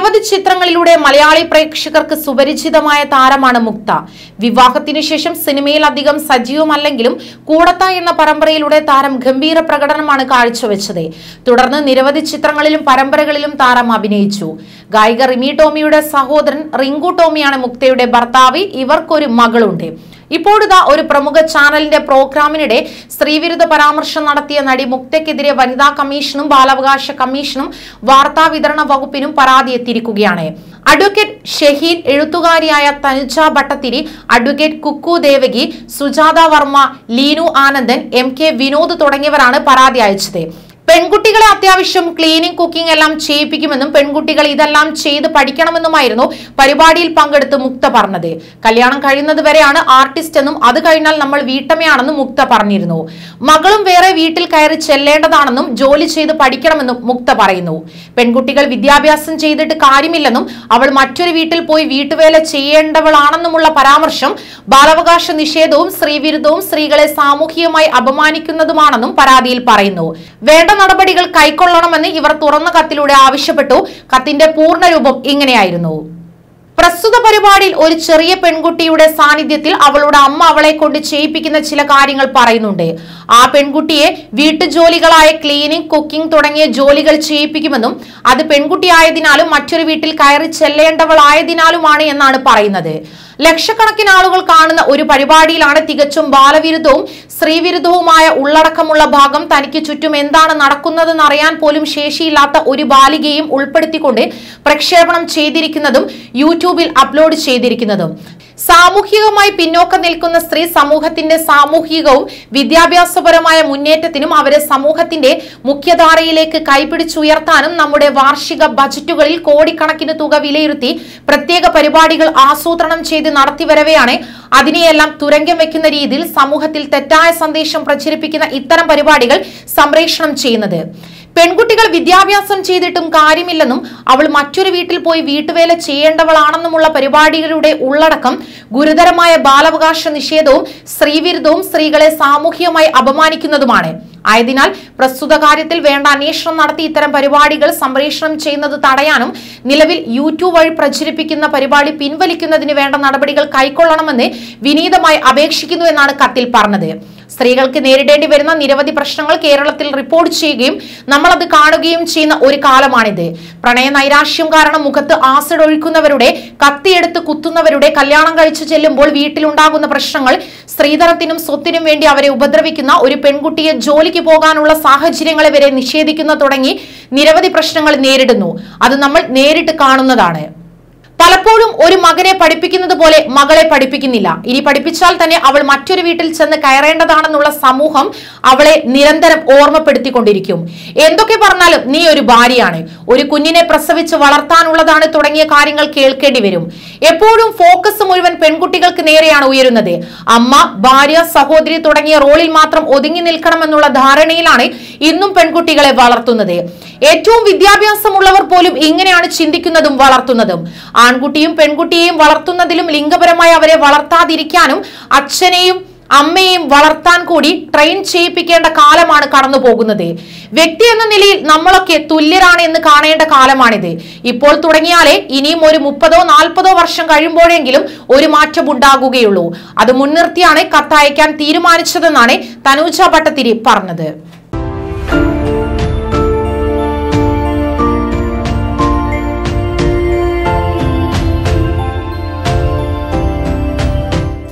നിരവധി ചിത്രങ്ങളിലൂടെ മലയാളി പ്രേക്ഷകർക്ക് സുപരിചിതമായ താരമാണ് മുക്ത വിവാഹത്തിനു ശേഷം സിനിമയിൽ അധികം സജീവമല്ലെങ്കിലും കൂടത്ത എന്ന പരമ്പരയിലൂടെ താരം ഗംഭീര പ്രകടനമാണ് കാഴ്ചവെച്ചത് തുടർന്ന് നിരവധി ചിത്രങ്ങളിലും പരമ്പരകളിലും താരം അഭിനയിച്ചു ഗായിക റിമി ടോമിയുടെ സഹോദരൻ റിങ്കു ടോമിയാണ് മുക്തയുടെ ഭർത്താവ് ഇവർക്കൊരു മകളുണ്ട് ഇപ്പോഴിതാ ഒരു പ്രമുഖ ചാനലിന്റെ പ്രോഗ്രാമിനിടെ സ്ത്രീവിരുദ്ധ പരാമർശം നടത്തിയ നടി മുക്തയ്ക്കെതിരെ വനിതാ കമ്മീഷനും ബാലാവകാശ കമ്മീഷനും വാർത്താ വിതരണ വകുപ്പിനും പരാതി എത്തിയിരിക്കുകയാണ് അഡ്വക്കേറ്റ് ഷഹീൻ എഴുത്തുകാരിയായ Thanuja Bhattathiri advocate Kukku Devaki Sujatha Varma Leenu Anandan M K Vinod തുടങ്ങിയവരാണ് പരാതി അയച്ചത് പെൺകുട്ടികളെ അത്യാവശ്യം ക്ലീനിങ് കുക്കിംഗ് എല്ലാം ചെയ്യിപ്പിക്കുമെന്നും പെൺകുട്ടികൾ ഇതെല്ലാം ചെയ്ത് പഠിക്കണമെന്നുമായിരുന്നു പരിപാടിയിൽ പങ്കെടുത്ത് മുക്ത പറഞ്ഞത് കല്യാണം കഴിയുന്നത് വരെയാണ് ആർട്ടിസ്റ്റ് എന്നും അത് കഴിഞ്ഞാൽ നമ്മൾ വീട്ടമ്മയാണെന്നും മുക്ത പറഞ്ഞിരുന്നു മകളും വേറെ വീട്ടിൽ കയറി ചെല്ലേണ്ടതാണെന്നും ജോലി ചെയ്ത് പഠിക്കണമെന്നും മുക്ത പറയുന്നു പെൺകുട്ടികൾ വിദ്യാഭ്യാസം ചെയ്തിട്ട് കാര്യമില്ലെന്നും അവൾ മറ്റൊരു വീട്ടിൽ പോയി വീട്ടുവേല ചെയ്യേണ്ടവളാണെന്നുമുള്ള പരാമർശം ബാലാവകാശ നിഷേധവും സ്ത്രീവിരുദ്ധവും സ്ത്രീകളെ സാമൂഹികമായി അപമാനിക്കുന്നതുമാണെന്നും പരാതിയിൽ പറയുന്നു വേണ്ട നടപടികൾ കൈക്കൊള്ളണമെന്ന് ഇവർ തുറന്ന കത്തിലൂടെ ആവശ്യപ്പെട്ടു കത്തിന്റെ പൂർണ്ണരൂപം ഇങ്ങനെയായിരുന്നു പ്രസ്തുത പരിപാടിയിൽ ഒരു ചെറിയ പെൺകുട്ടിയുടെ സാന്നിധ്യത്തിൽ അവളുടെ അമ്മ അവളെ കൊണ്ട് ചെയ്യിപ്പിക്കുന്ന ചില കാര്യങ്ങൾ പറയുന്നുണ്ട് ആ പെൺകുട്ടിയെ വീട്ടുജോലികളായ ക്ലീനിങ് കുക്കിംഗ് തുടങ്ങിയ ജോലികൾ ചെയ്യിപ്പിക്കുമെന്നും അത് പെൺകുട്ടിയായതിനാലും മറ്റൊരു വീട്ടിൽ കയറി ചെല്ലേണ്ടവളായതിനാലുമാണ് എന്നാണ് പറയുന്നത് ലക്ഷക്കണക്കിന് ആളുകൾ കാണുന്ന ഒരു പരിപാടിയിലാണ് തികച്ചും ബാലവിരുദ്ധവും സ്ത്രീവിരുദ്ധവുമായ ഉള്ളടക്കമുള്ള ഭാഗം തനിക്ക് ചുറ്റും എന്താണ് നടക്കുന്നതെന്ന് അറിയാൻ പോലും ശേഷിയില്ലാത്ത ഒരു ബാലികയും ഉൾപ്പെടുത്തിക്കൊണ്ട് പ്രക്ഷേപണം ചെയ്തിരിക്കുന്നതും യൂട്യൂബിൽ അപ്ലോഡ് ചെയ്തിരിക്കുന്നതും സാമൂഹികമായി പിന്നോക്കം നിൽക്കുന്ന സ്ത്രീ സമൂഹത്തിന്റെ സാമൂഹികവും വിദ്യാഭ്യാസപരമായ മുന്നേറ്റത്തിനും അവരെ സമൂഹത്തിന്റെ മുഖ്യധാരയിലേക്ക് കൈപിടിച്ചുയർത്താനും നമ്മുടെ വാർഷിക ബജറ്റുകളിൽ കോടിക്കണക്കിന് തുക വിലയിരുത്തി പ്രത്യേക പരിപാടികൾ ആസൂത്രണം ചെയ്ത് നടത്തിവരവെയാണ് അതിനെയെല്ലാം തുരങ്കം വെക്കുന്ന രീതിയിൽ സമൂഹത്തിൽ തെറ്റായ സന്ദേശം പ്രചരിപ്പിക്കുന്ന ഇത്തരം പരിപാടികൾ സംപ്രേഷണം ചെയ്യുന്നത് പെൺകുട്ടികൾ വിദ്യാഭ്യാസം ചെയ്തിട്ടും കാര്യമില്ലെന്നും അവൾ മറ്റൊരു വീട്ടിൽ പോയി വീട്ടുവേല ചെയ്യേണ്ടവളാണെന്നുമുള്ള പരിപാടികളുടെ ഉള്ളടക്കം ഗുരുതരമായ ബാലാവകാശ നിഷേധവും സ്ത്രീവിരുദ്ധവും സ്ത്രീകളെ സാമൂഹികമായി അപമാനിക്കുന്നതുമാണ് ആയതിനാൽ പ്രസ്തുത കാര്യത്തിൽ വേണ്ട അന്വേഷണം നടത്തി ഇത്തരം പരിപാടികൾ സംപ്രേഷണം ചെയ്യുന്നത് തടയാനും നിലവിൽ യൂട്യൂബ് വഴി പ്രചരിപ്പിക്കുന്ന പരിപാടി പിൻവലിക്കുന്നതിന് വേണ്ട നടപടികൾ കൈക്കൊള്ളണമെന്ന് വിനീതമായി അപേക്ഷിക്കുന്നു എന്നാണ് കത്തിൽ പറഞ്ഞത് സ്ത്രീകൾക്ക് നേരിടേണ്ടി വരുന്ന നിരവധി പ്രശ്നങ്ങൾ കേരളത്തിൽ റിപ്പോർട്ട് ചെയ്യുകയും നമ്മൾ അത് കാണുകയും ചെയ്യുന്ന ഒരു കാലമാണിത് പ്രണയ നൈരാശ്യം കാരണം മുഖത്ത് ആസിഡ് ഒഴിക്കുന്നവരുടെ കത്തിയെടുത്ത് കുത്തുന്നവരുടെ കല്യാണം കഴിച്ചു ചെല്ലുമ്പോൾ വീട്ടിലുണ്ടാകുന്ന പ്രശ്നങ്ങൾ സ്ത്രീധനത്തിനും സ്വത്തിനും വേണ്ടി അവരെ ഉപദ്രവിക്കുന്ന ഒരു പെൺകുട്ടിയെ ജോലിക്ക് പോകാനുള്ള സാഹചര്യങ്ങളെ വരെ നിഷേധിക്കുന്ന തുടങ്ങി നിരവധി പ്രശ്നങ്ങൾ നേരിടുന്നു അത് നമ്മൾ നേരിട്ട് കാണുന്നതാണ് പലപ്പോഴും ഒരു മകനെ പഠിപ്പിക്കുന്നത് പോലെ മകളെ പഠിപ്പിക്കുന്നില്ല ഇനി പഠിപ്പിച്ചാൽ തന്നെ അവൾ മറ്റൊരു വീട്ടിൽ ചെന്ന് കയറേണ്ടതാണെന്നുള്ള സമൂഹം അവളെ നിരന്തരം ഓർമ്മപ്പെടുത്തിക്കൊണ്ടിരിക്കും എന്തൊക്കെ പറഞ്ഞാലും നീ ഒരു ഭാര്യയാണ് ഒരു കുഞ്ഞിനെ പ്രസവിച്ച് വളർത്താനുള്ളതാണ് തുടങ്ങിയ കാര്യങ്ങൾ കേൾക്കേണ്ടി വരും എപ്പോഴും ഫോക്കസ് മുഴുവൻ പെൺകുട്ടികൾക്ക് നേരെയാണ് ഉയരുന്നത് അമ്മ ഭാര്യ സഹോദരി തുടങ്ങിയ റോളിൽ മാത്രം ഒതുങ്ങി നിൽക്കണമെന്നുള്ള ധാരണയിലാണ് ഇന്നും പെൺകുട്ടികളെ വളർത്തുന്നത് ഏറ്റവും വിദ്യാഭ്യാസമുള്ളവർ പോലും ഇങ്ങനെയാണ് ചിന്തിക്കുന്നതും വളർത്തുന്നതും ആൺകുട്ടിയും പെൺകുട്ടിയെയും വളർത്തുന്നതിലും ലിംഗപരമായി അവരെ വളർത്താതിരിക്കാനും അച്ഛനെയും അമ്മയെയും വളർത്താൻ കൂടി ട്രെയിൻ ചെയ്യിപ്പിക്കേണ്ട കാലമാണ് കടന്നു പോകുന്നത് വ്യക്തി എന്ന നിലയിൽ നമ്മളൊക്കെ തുല്യരാണ് എന്ന് കാണേണ്ട കാലമാണിത് ഇപ്പോൾ തുടങ്ങിയാലേ ഇനിയും ഒരു മുപ്പതോ നാൽപ്പതോ വർഷം കഴിയുമ്പോഴെങ്കിലും ഒരു മാറ്റം ഉണ്ടാകുകയുള്ളൂ അത് മുൻനിർത്തിയാണ് കത്തയക്കാൻ തീരുമാനിച്ചതെന്നാണ് തനൂജ ഭട്ടത്തിരി പറഞ്ഞത്